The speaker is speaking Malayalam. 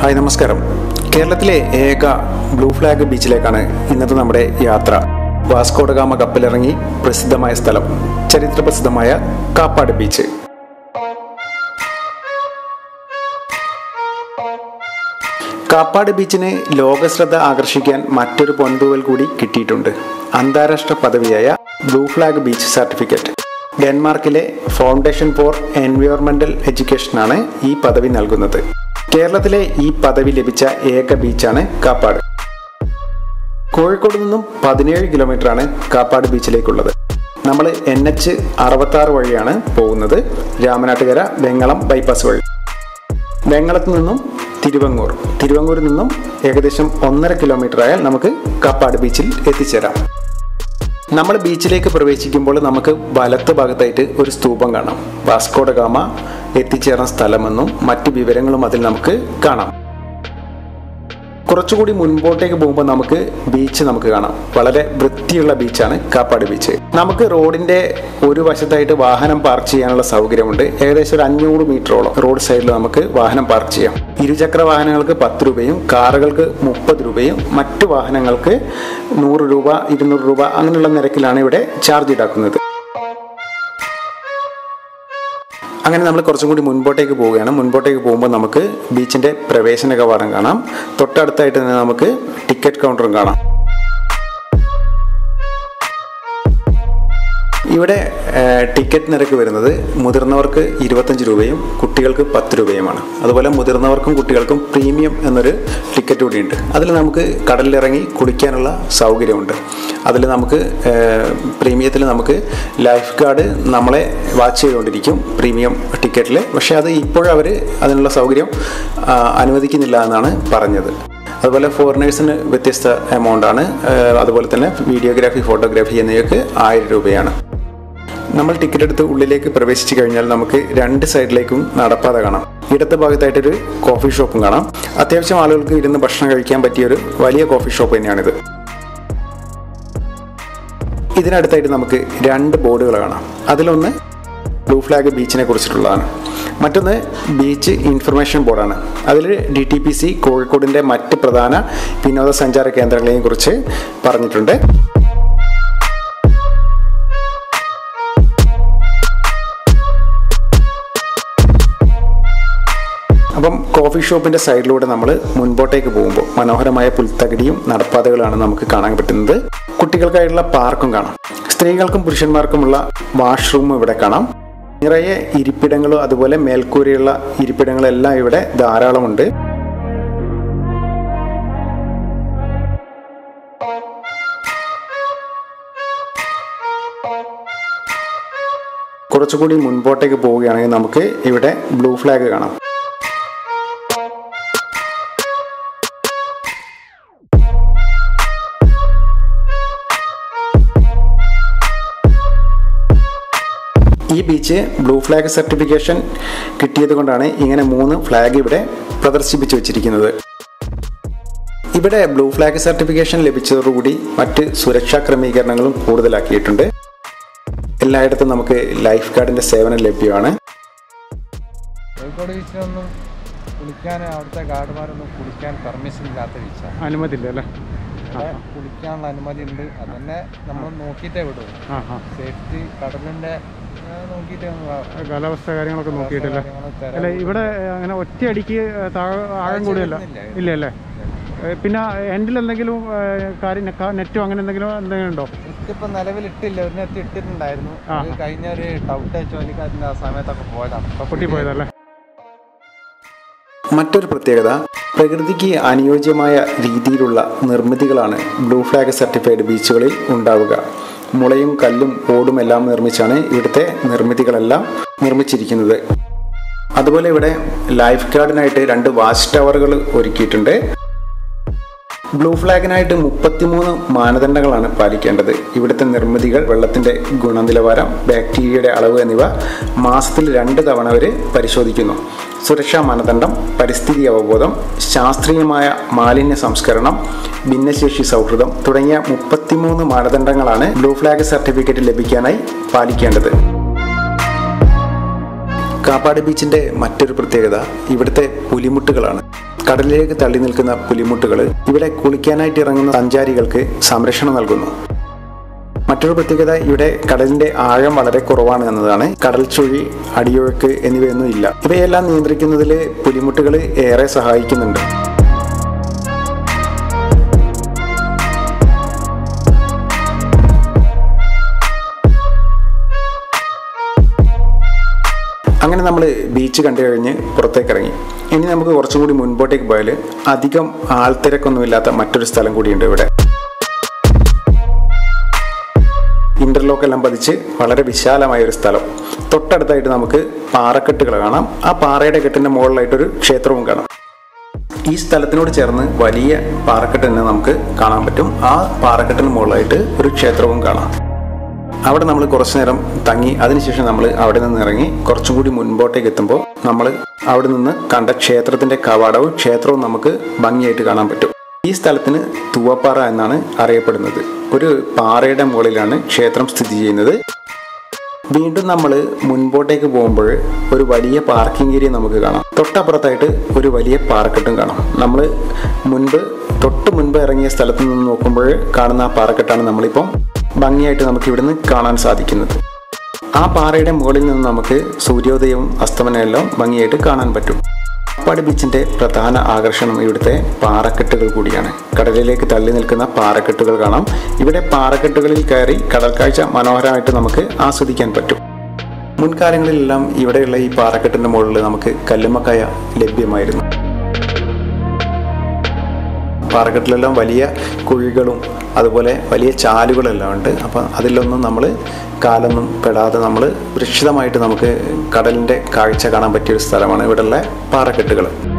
ഹായ് നമസ്കാരം കേരളത്തിലെ ഏക ബ്ലൂ ഫ്ലാഗ് ബീച്ചിലേക്കാണ് ഇന്നത്തെ നമ്മുടെ യാത്ര വാസ്കോഡഗാമ കപ്പലിറങ്ങി പ്രസിദ്ധമായ സ്ഥലം ചരിത്ര പ്രസിദ്ധമായ കാപ്പാട് ബീച്ച് കാപ്പാട് ബീച്ചിന് ലോകശ്രദ്ധ ആകർഷിക്കാൻ മറ്റൊരു പൊൻതൂവൽ കൂടി കിട്ടിയിട്ടുണ്ട് അന്താരാഷ്ട്ര പദവിയായ ബ്ലൂ ഫ്ലാഗ് ബീച്ച് സർട്ടിഫിക്കറ്റ് ഡെൻമാർക്കിലെ ഫൗണ്ടേഷൻ ഫോർ എൻവയോൺമെന്റൽ എഡ്യൂക്കേഷനാണ് ഈ പദവി നൽകുന്നത് കേരളത്തിലെ ഈ പദവി ലഭിച്ച ഏക ബീച്ചാണ് കാപ്പാട് കോഴിക്കോട് നിന്നും പതിനേഴ് കിലോമീറ്ററാണ് കാപ്പാട് ബീച്ചിലേക്കുള്ളത് നമ്മൾ എൻ എച്ച് അറുപത്തി ആറ് വഴിയാണ് പോകുന്നത് രാമനാട്ടുകര വെങ്ങളം ബൈപ്പാസ് വഴി വെങ്ങളത്ത് നിന്നും തിരുവങ്ങൂർ തിരുവങ്ങൂരിൽ നിന്നും ഏകദേശം ഒന്നര കിലോമീറ്റർ ആയാൽ നമുക്ക് കാപ്പാട് ബീച്ചിൽ എത്തിച്ചേരാം നമ്മൾ ബീച്ചിലേക്ക് പ്രവേശിക്കുമ്പോൾ നമുക്ക് വലത്ത് ഭാഗത്തായിട്ട് ഒരു സ്തൂപം കാണാം വാസ്കോഡ ഗാമ എത്തിച്ചേർന്ന സ്ഥലമെന്നും മറ്റ് വിവരങ്ങളും അതിൽ നമുക്ക് കാണാം കുറച്ചുകൂടി മുൻപോട്ടേക്ക് പോകുമ്പോൾ നമുക്ക് ബീച്ച് നമുക്ക് കാണാം വളരെ വൃത്തിയുള്ള ബീച്ചാണ് കാപ്പാട് ബീച്ച് നമുക്ക് റോഡിന്റെ ഒരു വശത്തായിട്ട് വാഹനം പാർക്ക് ചെയ്യാനുള്ള സൗകര്യമുണ്ട് ഏകദേശം ഒരു അഞ്ഞൂറ് മീറ്ററോളം റോഡ് സൈഡിൽ നമുക്ക് വാഹനം പാർക്ക് ചെയ്യാം ഇരുചക്ര വാഹനങ്ങൾക്ക് പത്ത് രൂപയും കാറുകൾക്ക് മുപ്പത് രൂപയും മറ്റു വാഹനങ്ങൾക്ക് നൂറ് രൂപ ഇരുന്നൂറ് രൂപ അങ്ങനെയുള്ള നിരക്കിലാണ് ഇവിടെ ചാർജ് ഈടാക്കുന്നത് അങ്ങനെ നമ്മൾ കുറച്ചും കൂടി മുൻപോട്ടേക്ക് പോവുകയാണ് മുൻപോട്ടേക്ക് പോകുമ്പോൾ നമുക്ക് ബീച്ചിന്റെ പ്രവേശന കവാടം കാണാം തൊട്ടടുത്തായിട്ട് തന്നെ നമുക്ക് ടിക്കറ്റ് കൗണ്ടറും കാണാം ഇവിടെ ഏഹ്, ടിക്കറ്റ് നിരക്ക് വരുന്നത് മുതിർന്നവർക്ക് ഇരുപത്തഞ്ച് രൂപയും കുട്ടികൾക്ക് പത്ത് രൂപയുമാണ് അതുപോലെ മുതിർന്നവർക്കും കുട്ടികൾക്കും പ്രീമിയം എന്നൊരു ടിക്കറ്റ് കൂടിയുണ്ട് അതിൽ നമുക്ക് കടലിലിറങ്ങി കുളിക്കാനുള്ള സൗകര്യമുണ്ട് അതിൽ നമുക്ക് പ്രീമിയത്തിൽ നമുക്ക് ലൈഫ് ഗാർഡ് നമ്മളെ വാച്ച് ചെയ്തുകൊണ്ടിരിക്കും പ്രീമിയം ടിക്കറ്റിൽ പക്ഷേ അത് ഇപ്പോഴവർ അതിനുള്ള സൗകര്യം ആ, അനുവദിക്കുന്നില്ല എന്നാണ് പറഞ്ഞത് അതുപോലെ ഫോറിനേഴ്സിന് വ്യത്യസ്ത എമൗണ്ട് ആണ് ഏഹ് അതുപോലെ തന്നെ വീഡിയോഗ്രാഫി ഫോട്ടോഗ്രാഫി എന്നിവയ്ക്ക് ആയിരം രൂപയാണ് നമ്മൾ ടിക്കറ്റ് എടുത്ത് ഉള്ളിലേക്ക് പ്രവേശിച്ചു കഴിഞ്ഞാൽ നമുക്ക് രണ്ട് സൈഡിലേക്കും നടപ്പാത കാണാം ഇടത്തെ ഭാഗത്തായിട്ടൊരു കോഫി ഷോപ്പും കാണാം അത്യാവശ്യം ആളുകൾക്ക് ഇരുന്ന് ഭക്ഷണം കഴിക്കാൻ പറ്റിയ ഒരു വലിയ കോഫി ഷോപ്പ് തന്നെയാണിത് ഇതിനടുത്തായിട്ട് നമുക്ക് രണ്ട് ബോർഡുകൾ കാണാം അതിലൊന്ന് ബ്ലൂ ഫ്ലാഗ് ബീച്ചിനെ കുറിച്ചിട്ടുള്ളതാണ് മറ്റൊന്ന് ബീച്ച് ഇൻഫർമേഷൻ ബോർഡാണ് അതിൽ ഡി ടി പി സി കോഴിക്കോടിൻ്റെ മറ്റ് പ്രധാന വിനോദസഞ്ചാര കേന്ദ്രങ്ങളെയും കുറിച്ച് പറഞ്ഞിട്ടുണ്ട് അപ്പം കോഫി ഷോപ്പിന്റെ സൈഡിലൂടെ നമ്മൾ മുൻപോട്ടേക്ക് പോകുമ്പോൾ മനോഹരമായ പുൽത്തകിടിയും നടപ്പാതകളാണ് നമുക്ക് കാണാൻ പറ്റുന്നത് കുട്ടികൾക്കായിട്ടുള്ള പാർക്കും കാണാം സ്ത്രീകൾക്കും പുരുഷന്മാർക്കുമുള്ള വാഷ്റൂം ഇവിടെ കാണാം നിറയെ ഇരിപ്പിടങ്ങളും അതുപോലെ മേൽക്കൂരയുള്ള ഇരിപ്പിടങ്ങളെല്ലാം ഇവിടെ ധാരാളമുണ്ട് കുറച്ചുകൂടി മുൻപോട്ടേക്ക് പോവുകയാണെങ്കിൽ നമുക്ക് ഇവിടെ ബ്ലൂ ഫ്ലാഗ് കാണാം ഈ ബീച്ച് ബ്ലൂ ഫ്ലാഗ് സർട്ടിഫിക്കേഷൻ കിട്ടിയത് കൊണ്ടാണ് ഇങ്ങനെ മൂന്ന് ഫ്ലാഗ് ഇവിടെ പ്രദർശിപ്പിച്ചു വെച്ചിരിക്കുന്നത് ഇവിടെ ബ്ലൂ ഫ്ലാഗ് സർട്ടിഫിക്കേഷൻ ലഭിച്ചതോടുകൂടി മറ്റ് സുരക്ഷാ ക്രമീകരണങ്ങളും കൂടുതലാക്കിയിട്ടുണ്ട് എല്ലായിടത്തും നമുക്ക് ലൈഫ് ഗാർഡിന്റെ സേവനം ലഭ്യമാണ് കോഴിക്കോട് ബീച്ചിലൊന്നും കുളിക്കാൻ അവിടുത്തെ ഗാർഡുമാരൊന്നും കുളിക്കാൻ പെർമിഷൻ ഇല്ലാത്ത ബീച്ചാണ് അനുമതി ഇല്ല അല്ലേ ഇവിടെ കുളിക്കാനുള്ള അനുമതി ഉണ്ട് അതന്നെ നമ്മൾ നോക്കിയിട്ടേ വിടും ആ ആ സേഫ്റ്റി കടലിന്റെ ആ, നോക്കിയിട്ടേ ഒന്ന് വാ- കാലാവസ്ഥ കാര്യങ്ങളൊക്കെ നോക്കിയിട്ടില്ല കാര്യങ്ങള് തരാൻ അല്ല ഇവിടെ അങ്ങനെ ഒറ്റയടിക്ക് താഴെ ആഴം കൂടിയല്ല ഇല്ല അല്ലേ ഏ, പിന്നെ എൻഡിൽ എന്തെങ്കിലും ഏ, കാര്യം നെക്ക- നെറ്റോ അങ്ങനെ എന്തെങ്കിലും എന്തെങ്കിലും ഉണ്ടോ ഇതിപ്പോ നിലവിൽ ഇട്ടില്ല ഒരു നെറ്റ് ഇട്ടിട്ടുണ്ടായിരുന്നു ആ. അത് കഴിഞ്ഞ ഒരു ടൗട്ടെ ചുഴലിക്കാറ്റിന്റെ ആ സമയത്തൊക്കെ പോയതാണ് ഇപ്പൊ പൊട്ടിപ്പോയതല്ലേ മറ്റൊരു പ്രത്യേകത പ്രകൃതിക്ക് അനുയോജ്യമായ രീതിയിലുള്ള നിർമ്മിതികളാണ് ബ്ലൂ ഫ്ലാഗ് സർട്ടിഫൈഡ് ബീച്ചുകളിൽ ഉണ്ടാവുക മുളയും കല്ലും ഓടും എല്ലാം നിർമ്മിച്ചാണ് ഇവിടുത്തെ നിർമ്മിതികളെല്ലാം നിർമ്മിച്ചിരിക്കുന്നത് അതുപോലെ ഇവിടെ ലൈഫ് ഗാർഡിനായിട്ട് രണ്ട് വാച്ച് ടവറുകൾ ഒരുക്കിയിട്ടുണ്ട് ബ്ലൂ ഫ്ലാഗിനായിട്ട് മുപ്പത്തിമൂന്ന് മാനദണ്ഡങ്ങളാണ് പാലിക്കേണ്ടത് ഇവിടുത്തെ നിർമ്മിതികൾ വെള്ളത്തിന്റെ ഗുണനിലവാരം ബാക്ടീരിയയുടെ അളവ് എന്നിവ മാസത്തിൽ രണ്ട് തവണ വരെ പരിശോധിക്കുന്നു സുരക്ഷാ മാനദണ്ഡം പരിസ്ഥിതി അവബോധം ശാസ്ത്രീയമായ മാലിന്യ സംസ്കരണം ഭിന്നശേഷി സൗഹൃദം തുടങ്ങിയ മുപ്പത്തിമൂന്ന് മാനദണ്ഡങ്ങളാണ് ബ്ലൂ ഫ്ലാഗ് സർട്ടിഫിക്കറ്റ് ലഭിക്കാനായി പാലിക്കേണ്ടത് കാപ്പാട് ബീച്ചിന്റെ മറ്റൊരു പ്രത്യേകത ഇവിടുത്തെ പുലിമുട്ടുകളാണ് കടലിലേക്ക് തള്ളി നിൽക്കുന്ന പുലിമുട്ടുകൾ ഇവിടെ കുളിക്കാനായിട്ട് ഇറങ്ങുന്ന സഞ്ചാരികൾക്ക് സംരക്ഷണം നൽകുന്നു മറ്റൊരു പ്രത്യേകത ഇവിടെ കടലിന്റെ ആഴം വളരെ കുറവാണ് എന്നതാണ് കടൽ ചുഴി അടിയൊഴുക്ക് എന്നിവയൊന്നും ഇല്ല ഇവയെല്ലാം നിയന്ത്രിക്കുന്നതിൽ പുലിമുട്ടുകൾ ഏറെ സഹായിക്കുന്നുണ്ട് അങ്ങനെ നമ്മൾ ബീച്ച് കണ്ടു കഴിഞ്ഞ് പുറത്തേക്ക് ഇറങ്ങി ഇനി നമുക്ക് കുറച്ചും കൂടി മുൻപോട്ടേക്ക് പോയാൽ അധികം ആൾത്തിരക്കൊന്നുമില്ലാത്ത മറ്റൊരു സ്ഥലം കൂടിയുണ്ട് ഇവിടെ ഇന്റർലോക്ക് എല്ലാം പതിച്ച് വളരെ വിശാലമായ ഒരു സ്ഥലം തൊട്ടടുത്തായിട്ട് നമുക്ക് പാറക്കെട്ടുകൾ കാണാം ആ പാറയുടെ കെട്ടിന്റെ മുകളിലായിട്ടൊരു ക്ഷേത്രവും കാണാം ഈ സ്ഥലത്തിനോട് ചേർന്ന് വലിയ പാറക്കെട്ട് തന്നെ നമുക്ക് കാണാൻ പറ്റും ആ പാറക്കെട്ടിന് മുകളിലായിട്ട് ഒരു ക്ഷേത്രവും കാണാം അവിടെ നമ്മൾ കുറച്ചു നേരം തങ്ങി അതിനുശേഷം നമ്മൾ അവിടെ നിന്ന് ഇറങ്ങി കുറച്ചും കൂടി മുൻപോട്ടേക്ക് എത്തുമ്പോൾ നമ്മൾ അവിടെ നിന്ന് കണ്ട ക്ഷേത്രത്തിന്റെ കവാടവും ക്ഷേത്രവും നമുക്ക് ഭംഗിയായിട്ട് കാണാൻ പറ്റും ഈ സ്ഥലത്തിന് തൂവപ്പാറ എന്നാണ് അറിയപ്പെടുന്നത് ഒരു പാറയുടെ മുകളിലാണ് ക്ഷേത്രം സ്ഥിതി ചെയ്യുന്നത് വീണ്ടും നമ്മൾ മുൻപോട്ടേക്ക് പോകുമ്പോൾ ഒരു വലിയ പാർക്കിംഗ് ഏരിയ നമുക്ക് കാണാം തൊട്ടപ്പുറത്തായിട്ട് ഒരു വലിയ പാറക്കെട്ടും കാണാം നമ്മൾ മുൻപ് തൊട്ട് മുൻപ് ഇറങ്ങിയ സ്ഥലത്ത് നിന്ന് നോക്കുമ്പോൾ കാണുന്ന ആ പാറക്കെട്ടാണ് നമ്മളിപ്പം ഭംഗിയായിട്ട് നമുക്ക് ഇവിടുന്ന് കാണാൻ സാധിക്കുന്നത് ആ പാറയുടെ മുകളിൽ നിന്ന് നമുക്ക് സൂര്യോദയവും അസ്തമനവും എല്ലാം ഭംഗിയായിട്ട് കാണാൻ പറ്റും കാപ്പാട് ബീച്ചിന്റെ പ്രധാന ആകർഷണം ഇവിടുത്തെ പാറക്കെട്ടുകൾ കൂടിയാണ് കടലിലേക്ക് തള്ളി നിൽക്കുന്ന പാറക്കെട്ടുകൾ കാണാം ഇവിടെ പാറക്കെട്ടുകളിൽ കയറി കടൽക്കാഴ്ച മനോഹരമായിട്ട് നമുക്ക് ആസ്വദിക്കാൻ പറ്റും മുൻകാലങ്ങളിലെല്ലാം ഇവിടെയുള്ള ഈ പാറക്കെട്ടിന്റെ മുകളിൽ നമുക്ക് കല്ലുമ്മക്കായ ലഭ്യമായിരുന്നു പാറക്കെട്ടിലെല്ലാം വലിയ കുഴികളും അതുപോലെ വലിയ ചാലുകളെല്ലാം ഉണ്ട് അപ്പം അതിലൊന്നും നമ്മൾ കാലൊന്നും പെടാതെ നമ്മൾ സുരക്ഷിതമായിട്ട് നമുക്ക് കടലിൻ്റെ കാഴ്ച കാണാൻ പറ്റിയ ഒരു സ്ഥലമാണ് ഇവിടെയുള്ള പാറക്കെട്ടുകൾ